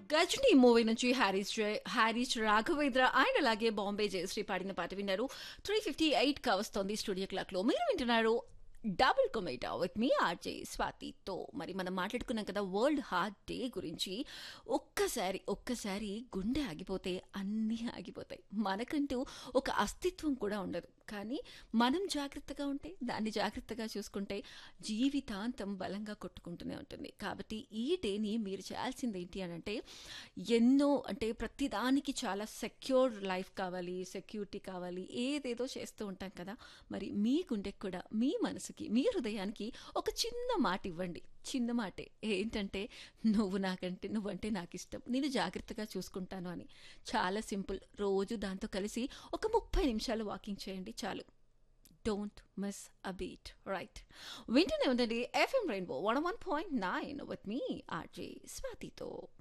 Ghazni movie నుంచి హ్యారీస్ జై- హ్యారీస్ Raghavendra and అలాగే బాంబే జయశ్రీ పాడిన పాట విన్నారు త్రీ ఫిఫ్టీ ఎయిట్ గా వస్తుంది స్టూడియో క్లాక్ లో మీరు వింటున్నారు డబుల్ కొమేటా విత్ మీ ఆర్జే స్వాతితో మరి మనం మాట్లాడుకున్నాం కదా వరల్డ్ హార్ట్ డే గురించి ఒక్కసారి ఒక్కసారి గుండె ఆగిపోతే అన్నీ ఆగిపోతాయి మనకంటూ ఒక అస్తిత్వం కూడా ఉండదు కానీ మనం జాగ్రత్తగా ఉంటే దాన్ని జాగ్రత్తగా చూసుకుంటే జీవితాంతం బలంగా కొట్టుకుంటూనే ఉంటుంది కాబట్టి ఈ డేని మీరు చేయాల్సింది ఏంటి అని అంటే ఎన్నో అంటే ప్రతిదానికి చాలా సెక్యూర్ లైఫ్ కావాలి సెక్యూరిటీ కావాలి ఏదేదో చేస్తూ ఉంటాం కదా మరి మీ గుండెకి కూడా మీ మనసుకి మీ హృదయానికి ఒక చిన్న మాట ఇవ్వండి చిన్న మాటే ఏంటంటే నువ్వు నాకంటే నువ్వంటే నాకు ఇష్టం నేను జాగ్రత్తగా చూసుకుంటాను అని చాలా సింపుల్ రోజు దాంతో కలిసి ఒక ముప్పై నిమిషాలు వాకింగ్ చేయండి చాలు don't miss a beat right వింటూనే ఉండండి FM rainbow one one point nine with me RJ స్వాతితో